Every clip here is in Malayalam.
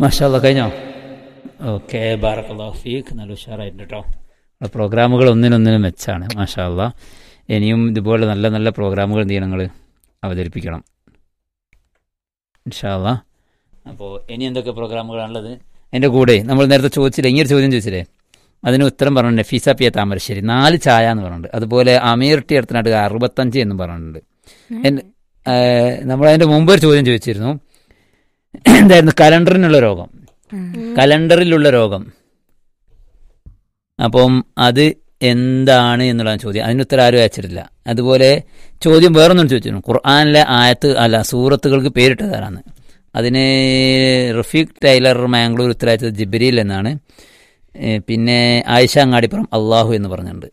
മാഷാല്ല കഴിഞ്ഞോ ഓക്കെ ബാറക്കല്ലാഹു ഫീഖ് നല്ല ഉഷാറായിട്ടുണ്ട് കേട്ടോ നമ്മുടെ പ്രോഗ്രാമുകൾ ഒന്നിനൊന്നിനും മെച്ചാണ് മാഷാല്ല ഇനിയും ഇതുപോലെ നല്ല നല്ല പ്രോഗ്രാമുകൾ എന്ത് ചെയ്യണം നിങ്ങൾ അവതരിപ്പിക്കണം ഇൻഷാല്ല അപ്പോൾ ഇനി എന്തൊക്കെ പ്രോഗ്രാമുകളാണുള്ളത് എൻ്റെ കൂടെ നമ്മൾ നേരത്തെ ചോദിച്ചില്ലേ ഇങ്ങനെ ഒരു ചോദ്യം ചോദിച്ചില്ലേ അതിന് ഉത്തരം പറഞ്ഞു നഫീസ പി എ താമരശ്ശേരി നാല് ചായ എന്ന് പറഞ്ഞിട്ടുണ്ട് അതുപോലെ അമീർ ടി അടുത്തനാട്ട് അറുപത്തഞ്ച് എന്നും പറഞ്ഞിട്ടുണ്ട് എൻ- ഏഹ് നമ്മളതിൻ്റെ മുമ്പ് ഒരു ചോദ്യം ചോദിച്ചിരുന്നു എന്തായിരുന്നു കലണ്ടറിനുള്ള രോഗം കലണ്ടറിലുള്ള രോഗം അപ്പം അത് എന്താണ് എന്നുള്ളതാണ് ചോദ്യം അതിന് ഉത്തരം ആരും അയച്ചിട്ടില്ല അതുപോലെ ചോദ്യം വേറൊന്നും ചോദിച്ചിരുന്നു ഖുർആാനിലെ ആയത്ത് അല്ല സൂറത്തുകൾക്ക് പേരിട്ടതാരാണ് അതിന് റഫീഖ് ടൈലർ മാംഗ്ലൂർ ഉത്തരവാദിത്തത് ജിബ്രീൽ എന്നാണ് ഏ, പിന്നെ ആയിഷ അങ്ങാടിപ്പുറം അള്ളാഹു എന്ന് പറഞ്ഞിട്ടുണ്ട്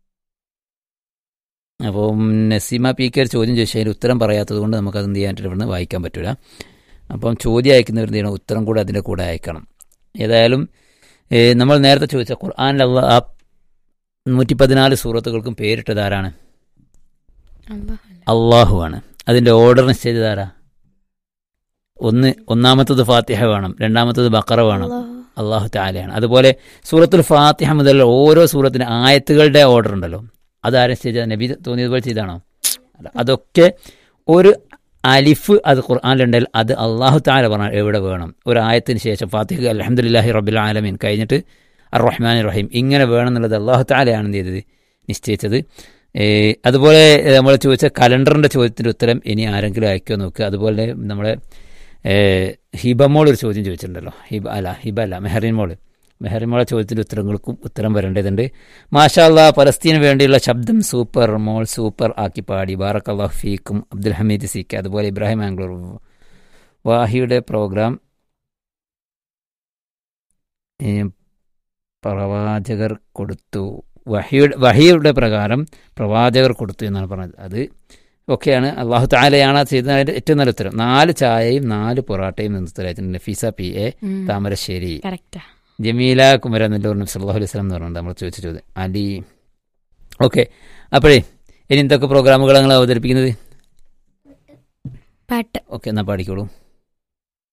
അപ്പം നസീമ പി കെ ഒരു ചോദ്യം ചോദിച്ചാൽ അതിന് ഉത്തരം പറയാത്തത് കൊണ്ട് നമുക്കത് എന്ത് ചെയ്യാനായിട്ട് ഇവിടുന്ന് വായിക്കാൻ പറ്റില്ല അപ്പം ചോദ്യം അയക്കുന്നവർ എന്ത് ചെയ്യണം ഉത്തരം കൂടെ അതിൻ്റെ കൂടെ അയക്കണം ഏതായാലും ഏ, നമ്മൾ നേരത്തെ ചോദിച്ച ഖുർആാനിൽ അള്ളാ ആ നൂറ്റി പതിനാല് സൂറത്തുകൾക്കും പേരിട്ടത് ആരാണ് അള്ളാഹു ആണ് അതിൻ്റെ ഓർഡർ നിശ്ചയിച്ചത് ആരാ ഒന്ന് ഒന്നാമത്തത് ഫാത്തിഹ വേണം രണ്ടാമത്തത് ബക്കറ വേണം അള്ളാഹു താലയാണ് അതുപോലെ സൂറത്തുൽ ഫാത്തിഹ മുതൽ ഓരോ സൂറത്തിന് ആയത്തുകളുടെ ഓർഡർ ഉണ്ടല്ലോ അതാരും ചെയ്ത നബി തോന്നിയതുപോലെ ചെയ്താണോ അല്ല അതൊക്കെ ഒരു അലിഫ് അത് ഖുർആാനിലുണ്ടെങ്കിൽ അത് അള്ളാഹു താല പറഞ്ഞാൽ എവിടെ വേണം ഒരു ആയത്തിന് ശേഷം ഫാത്തിഹ അലഹമുല്ലാഹി റബ്ബുൽ ആലമീൻ കഴിഞ്ഞിട്ട് അർ റഹ്മാൻ റഹീം ഇങ്ങനെ വേണം എന്നുള്ളത് അള്ളാഹു താലയാണ് എന്ത് ചെയ്തത് നിശ്ചയിച്ചത് ഏ, അതുപോലെ നമ്മൾ ചോദിച്ച കലണ്ടറിൻ്റെ ചോദ്യത്തിൻ്റെ ഉത്തരം ഇനി ആരെങ്കിലും അയക്കുമോ നോക്കുക അതുപോലെ നമ്മളെ ഏ, ഹിബമോൾ ഒരു ചോദ്യം ചോദിച്ചിട്ടുണ്ടല്ലോ ഹിബ അല്ല ഹിബ അല്ല മെഹറിൻ മോള് മെഹറിൻ മോളെ ചോദ്യത്തിൻ്റെ ഉത്തരങ്ങൾക്കും ഉത്തരം വരേണ്ടതുണ്ട് മാഷാല്ല പലസ്തീന് വേണ്ടിയുള്ള ശബ്ദം സൂപ്പർ മോൾ സൂപ്പർ ആക്കി പാടി ബാറക്കല്ലാഹ് ഫീക്കും അബ്ദുൽ ഹമീദ് സീക്ക് അതുപോലെ ഇബ്രാഹിം ആംഗ്ലൂർ വാഹിയുടെ പ്രോഗ്രാം ഏ, പ്രവാചകർ കൊടുത്തു വഹിയുടെ വഹിയുടെ പ്രകാരം പ്രവാചകർ കൊടുത്തു എന്നാണ് പറഞ്ഞത് അത് ഒക്കെയാണ് അള്ളാഹു താലയാണ് ചെയ്തതിൻ്റെ ഏറ്റവും നല്ല ഉത്തരം നാല് ചായയും നാല് പൊറാട്ടയും നിന്ന് ഉത്തരവായിട്ടുണ്ട് നഫീസ പി എ താമരശ്ശേരി കറക്റ്റാ ജമീല കുമര നെല്ലൂർ നബി സല്ലാഹു അലൈഹി സ്വലം എന്ന് പറഞ്ഞിട്ടുണ്ട് നമ്മൾ ചോദിച്ച ചോദ്യം അലി ഓക്കെ അപ്പോഴേ ഇനി എന്തൊക്കെ പ്രോഗ്രാമുകൾ നിങ്ങൾ അവതരിപ്പിക്കുന്നത് പാട്ട് ഓക്കെ എന്നാൽ പാടിക്കോളൂ